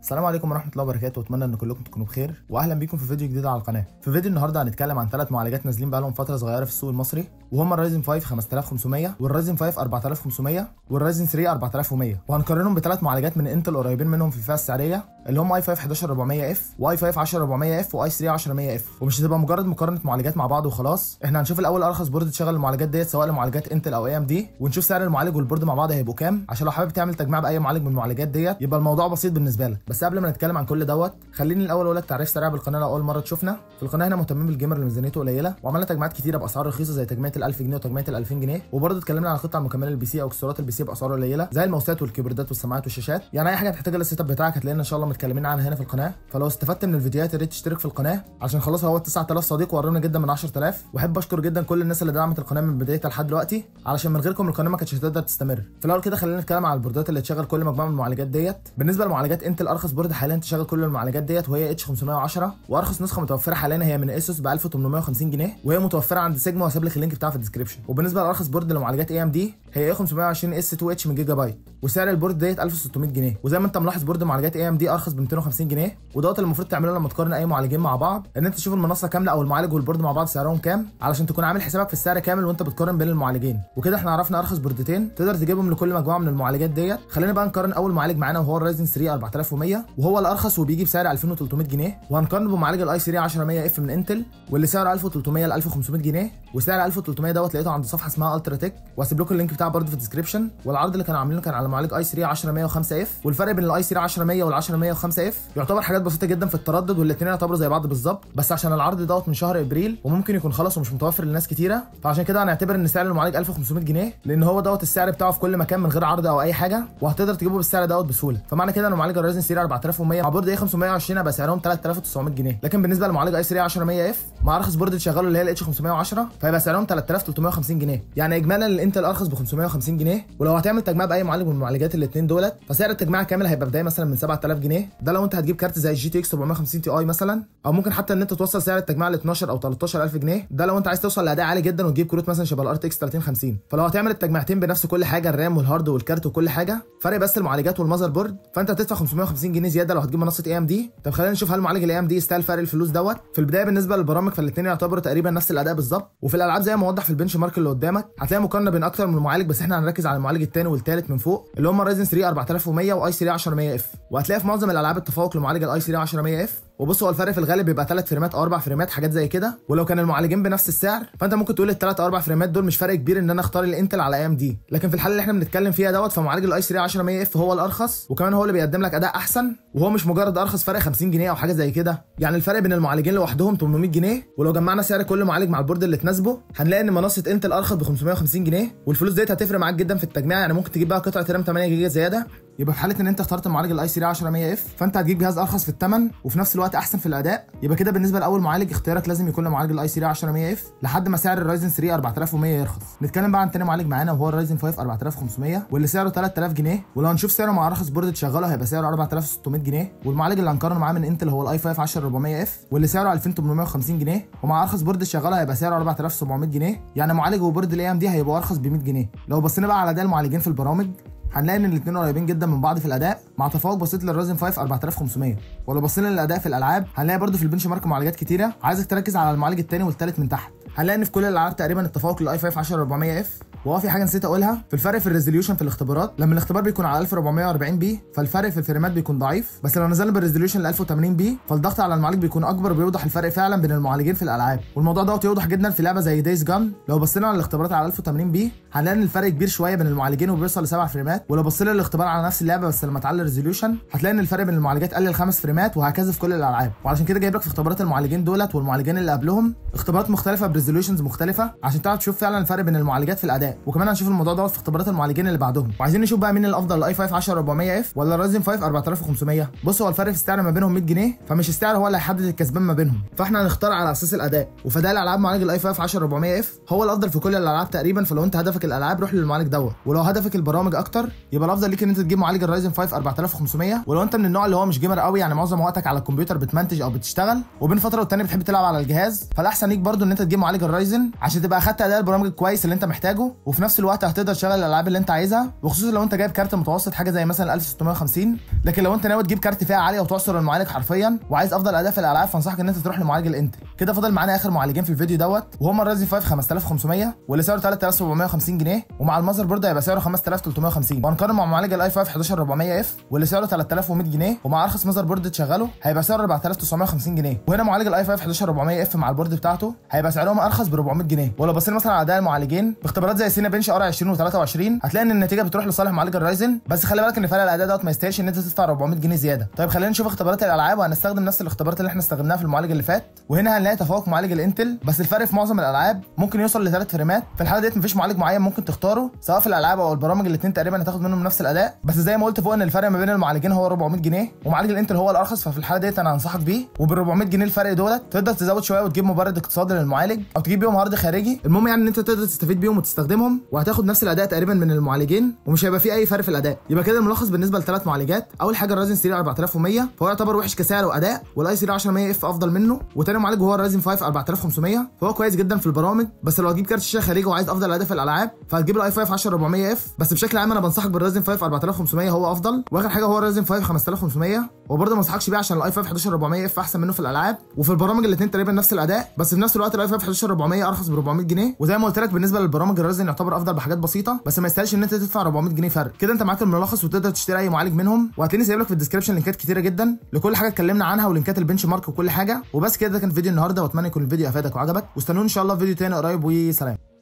السلام عليكم ورحمه الله وبركاته واتمنى ان كلكم تكونوا بخير واهلا بيكم في فيديو جديد على القناه في فيديو النهارده هنتكلم عن ثلاث معالجات نازلين بقالهم فتره صغيره في السوق المصري وهم الرايزن 5 5500 والرايزن 5 4500 والرايزن 3 4100 وهنقارنهم بثلاث معالجات من انتل قريبين منهم في الفئه السعريه اللي هم اي 5 11400 اف واي 5 10400 اف واي 3 10100 اف ومش هتبقى مجرد مقارنه معالجات مع بعض وخلاص احنا هنشوف الاول ارخص بورد تشغل المعالجات ديت سواء لمعالجات انتل او اي ام دي ونشوف سعر المعالج والبورد مع بعض هيبقوا كام عشان لو حابب تعمل تجميع باي معالج من المعالجات ديت يبقى الموضوع بسيط بالنسبه لك بس قبل ما نتكلم عن كل دوت خليني الاول اقول لك تعريف سريع بالقناه لو اول مره تشوفنا في القناه هنا مهتمين بالجيمر اللي ميزانيته قليله وعملنا تجميعات كتيره باسعار رخيصه زي تجميعه ال 1000 جنيه وتجميعه ال 2000 جنيه وبرضه اتكلمنا عن قطع مكمله البي سي او اكسسوارات البي سي باسعار قليله زي الماوسات والكيبوردات والسماعات والشاشات يعني اي حاجه تحتاجها للسيت اب بتاعك هتلاقينا ان شاء الله متكلمين عنها هنا في القناه فلو استفدت من الفيديوهات يا ريت تشترك في القناه عشان خلاص هو 9000 صديق وقربنا جدا من 10000 واحب اشكر جدا كل الناس اللي دعمت القناه من بدايتها لحد دلوقتي علشان من غيركم القناه ما كانتش هتقدر تستمر في الاول كده خلينا نتكلم عن البوردات اللي تشغل كل مجموعه من المعالجات ديت بالنسبه لمعالجات انتل ارخص بورد حاليا تشغل كل المعالجات ديت وهي اتش 510 وارخص نسخه متوفره حاليا هي من اسوس ب 1850 جنيه وهي متوفره عند سيجما وهسيب لك اللينك بتاعها في الديسكربشن وبالنسبه لارخص بورد لمعالجات اي ام دي هي اي 520 اس 2 اتش من جيجا بايت وسعر البورد ديت 1600 جنيه وزي ما انت ملاحظ بورد معالجات اي ام دي ارخص ب 250 جنيه ودوت اللي المفروض تعمله لما تقارن اي معالجين مع بعض ان انت تشوف المنصه كامله او المعالج والبورد مع بعض سعرهم كام علشان تكون عامل حسابك في السعر كامل وانت بتقارن بين المعالجين وكده احنا عرفنا ارخص بوردتين تقدر تجيبهم لكل مجموعه من المعالجات ديت خلينا بقى نقارن اول معالج معانا وهو الرايزن 3 4100 وهو الارخص وبيجي بسعر 2300 جنيه وهنقارنه بمعالج الاي 3 10100 اف من انتل واللي سعره 1300 ل 1500 جنيه وسعر 1300 دوت لقيته عند صفحه اسمها الترا تك وهسيب لكم اللينك بتاعه برده في الديسكربشن والعرض اللي كانوا عاملينه كان على معالج اي 3 10105 اف والفرق بين الاي 3 10100 وال 10105 اف يعتبر حاجات بسيطه جدا في التردد والاثنين يعتبروا زي بعض بالظبط بس عشان العرض دوت من شهر ابريل وممكن يكون خلص ومش متوفر لناس كتيره فعشان كده هنعتبر ان سعر المعالج 1500 جنيه لان هو دوت السعر بتاعه في كل مكان من غير عرض او اي حاجه وهتقدر تجيبه بالسعر دوت بسهوله فمعنى كده ان معالج الرايزن سيري 4100 مع بورد اي 520 هيبقى سعرهم 3900 جنيه لكن بالنسبه لمعالج اي 3 10100 اف مع ارخص بورد تشغله اللي هي الاتش 510 فهيبقى سعرهم 3350 جنيه يعني اجمالا الانتل ارخص ب 550 جنيه ولو هتعمل تجميع باي معالج من المعالجات الاثنين دولت فسعر التجميع كامل هيبقى بدايه مثلا من 7000 جنيه ده لو انت هتجيب كارت زي الجي تي اكس 450 تي اي مثلا او ممكن حتى ان انت توصل سعر التجميع ل 12 او 13000 جنيه ده لو انت عايز توصل لاداء عالي جدا وتجيب كروت مثلا شبه الار تي اكس 3050 فلو هتعمل التجميعتين بنفس كل حاجه الرام والهارد والكارت وكل حاجه فرق بس المعالجات والمذر بورد فانت هتدفع 550 جنيه زياده لو هتجيب منصه اي ام دي طب خلينا نشوف هل معالج الاي ام دي يستاهل فرق الفلوس دوت في البدايه بالنسبه للبرامج فالاثنين يعتبروا تقريبا نفس الاداء بالظبط وفي الالعاب زي ما وضح في البنش مارك اللي قدامك هتلاقي مقارنه بين اكتر من معالج بس احنا هنركز على المعالج الثاني والثالث من فوق اللي هم رايزن 3 4100 واي 3 10100 اف وهتلاقي في معظم الالعاب التفوق لمعالج الاي 3 10100 اف وبص هو الفرق في الغالب بيبقى 3 فريمات او 4 فريمات حاجات زي كده ولو كان المعالجين بنفس السعر فانت ممكن تقول الثلاث او اربع فريمات دول مش فرق كبير ان انا اختار الانتل على اي ام دي لكن في الحاله اللي احنا بنتكلم فيها دوت فمعالج الاي 3 10100 اف هو الارخص وكمان هو اللي بيقدم لك اداء احسن وهو مش مجرد ارخص فرق 50 جنيه او حاجه زي كده يعني الفرق بين المعالجين لوحدهم 800 جنيه ولو جمعنا سعر كل معالج مع البورد اللي تناسبه هنلاقي ان منصه انتل ارخص ب 550 جنيه والفلوس ديت هتفرق معاك جدا في التجميع يعني ممكن تجيب بقى قطعه رام 8 جيجا زياده يبقى في حاله ان انت اخترت معالج الاي 3 10100 اف فانت هتجيب جهاز ارخص في الثمن وفي نفس الوقت احسن في الاداء يبقى كده بالنسبه لاول معالج اختيارك لازم يكون معالج الاي 3 10100 اف لحد ما سعر الرايزن 3 4100 يرخص نتكلم بقى عن تاني معالج معانا وهو الرايزن 5 4500 واللي سعره 3000 جنيه ولو هنشوف سعره مع ارخص بورد تشغله هيبقى سعره 4600 جنيه والمعالج اللي هنقارنه معاه من انتل هو الاي 5 10400 اف واللي سعره 2850 جنيه ومع ارخص بورد تشغله هيبقى سعره 4700 جنيه يعني معالج وبورد الاي ام دي هيبقوا ارخص ب 100 جنيه لو بصينا بقى على اداء المعالجين في البرامج هنلاقي ان الاثنين قريبين جدا من بعض في الاداء مع تفوق بسيط للرايزن 5 4500 ولو بصينا للاداء في الالعاب هنلاقي برده في البنش مارك معالجات كتيره عايزك تركز على المعالج الثاني والثالث من تحت هنلاقي ان في كل الالعاب تقريبا التفوق للاي 5 10400 اف وهو في حاجه نسيت اقولها في الفرق في الريزوليوشن في الاختبارات لما الاختبار بيكون على 1440 بي فالفرق في الفريمات بيكون ضعيف بس لو نزلنا بالريزوليوشن ل 1080 بي فالضغط على المعالج بيكون اكبر وبيوضح الفرق فعلا بين المعالجين في الالعاب والموضوع دوت يوضح جدا في لعبه زي دايز جان لو بصينا على الاختبارات على 1080 بي هنلاقي ان الفرق كبير شويه بين المعالجين وبيوصل لسبع فريمات ولو بصينا للاختبار على نفس اللعبه بس لما تعلي الريزوليوشن هتلاقي ان الفرق بين المعالجات قل لخمس فريمات وهكذا في كل الالعاب وعشان كده جايب لك في اختبارات المعالجين دولت والمعالجين اللي قبلهم اختبارات مختلفه بريزوليوشنز مختلفه عشان تعرف تشوف فعلا الفرق بين المعالجات في الاداء وكمان هنشوف الموضوع دوت في اختبارات المعالجين اللي بعدهم وعايزين نشوف بقى مين الافضل الاي 5 10400 اف ولا الرايزن 5 4500 بص هو الفرق في السعر ما بينهم 100 جنيه فمش السعر هو اللي هيحدد الكسبان ما بينهم فاحنا هنختار على اساس الاداء وفداء الالعاب معالج الاي 5 10400 اف هو الافضل في كل الالعاب تقريبا فلو انت هدفك الالعاب روح للمعالج دوت ولو هدفك البرامج اكتر يبقى الافضل ليك ان انت تجيب معالج الرايزن 5 4500 ولو انت من النوع اللي هو مش جيمر قوي يعني معظم وقتك على الكمبيوتر بتمنتج او بتشتغل وبين فتره والتانيه بتحب تلعب على الجهاز فالاحسن ليك برضو ان انت تجيب معالج الرايزن عشان تبقى اخدت اداء البرامج الكويس اللي انت محتاجه وفي نفس الوقت هتقدر تشغل الالعاب اللي انت عايزها وخصوصا لو انت جايب كارت متوسط حاجه زي مثلا 1650 لكن لو انت ناوي تجيب كارت فئه عاليه وتعصر المعالج حرفيا وعايز افضل اداء في الالعاب فانصحك ان انت تروح لمعالج الانتل كده فضل معانا اخر معالجين في الفيديو دوت وهما الرايزن 5 5500 واللي سعره 3750 جنيه ومع المذر بورد هيبقى سعره 5350 وهنقارن مع معالج الاي 5 11400 اف واللي سعره 3100 جنيه ومع ارخص مذر بورد تشغله هيبقى سعره 4950 جنيه وهنا معالج الاي 5 11400 اف مع البورد بتاعته هيبقى سعرهم ارخص ب 400 جنيه ولو بصينا مثلا على اداء المعالجين باختبارات زي سينا بنش ار 20 و23 هتلاقي ان النتيجه بتروح لصالح معالج الرايزن بس خلي بالك ان فرق الاداء دوت ما يستاهلش ان انت تدفع 400 جنيه زياده طيب خلينا نشوف اختبارات الالعاب وهنستخدم نفس الاختبارات اللي احنا استخدمناها في المعالج اللي فات وهنا هنلاقي تفوق معالج الانتل بس الفرق في معظم الالعاب ممكن يوصل لثلاث فريمات في الحاله ديت مفيش معالج معين ممكن تختاره سواء في الالعاب او البرامج الاثنين تقريبا هتاخد منهم نفس الاداء بس زي ما قلت فوق ان الفرق ما بين المعالجين هو 400 جنيه ومعالج الانتل هو الارخص ففي الحاله ديت انا انصحك بيه وبال 400 جنيه الفرق دولت تقدر تزود شويه وتجيب مبرد اقتصادي للمعالج او تجيب بيهم هارد خارجي المهم يعني ان انت تقدر تستفيد بيهم وتستخدمهم وهتاخد نفس الاداء تقريبا من المعالجين ومش هيبقى في اي فرق في الاداء يبقى كده الملخص بالنسبه لثلاث معالجات اول حاجه الرايزن 3 4100 فهو يعتبر وحش كسعر واداء والاي 3 10100 اف افضل منه وتاني معالج هو الرايزن 5 4500 فهو كويس جدا في البرامج بس لو هتجيب كارت شاشه خارجي وعايز افضل اداء في الالعاب فهتجيب الاي 5 10400 اف بس بشكل عام انا بنصحك بالرايزن 5 4500 هو افضل واخر حاجه هو الرايزن 5 5500 وبرضه ما انصحكش بيه عشان الاي 5 11400 اف احسن منه في الالعاب وفي البرامج الاثنين تقريبا نفس الاداء بس في نفس الوقت الاي 5 11400 ارخص ب 400 جنيه وزي ما قلت لك بالنسبه للبرامج الرايزن يعتبر افضل بحاجات بسيطه بس ما يستاهلش ان انت تدفع 400 جنيه فرق كده انت معاك الملخص وتقدر تشتري اي معالج منهم وهتلاقيني سايب لك في الديسكربشن لينكات كتيره جدا لكل حاجه اتكلمنا عنها ولينكات البنش مارك وكل حاجه وبس كده ده كان فيديو النهارده واتمنى يكون الفيديو افادك وعجبك واستنوني ان شاء الله في فيديو تاني قريب وسلام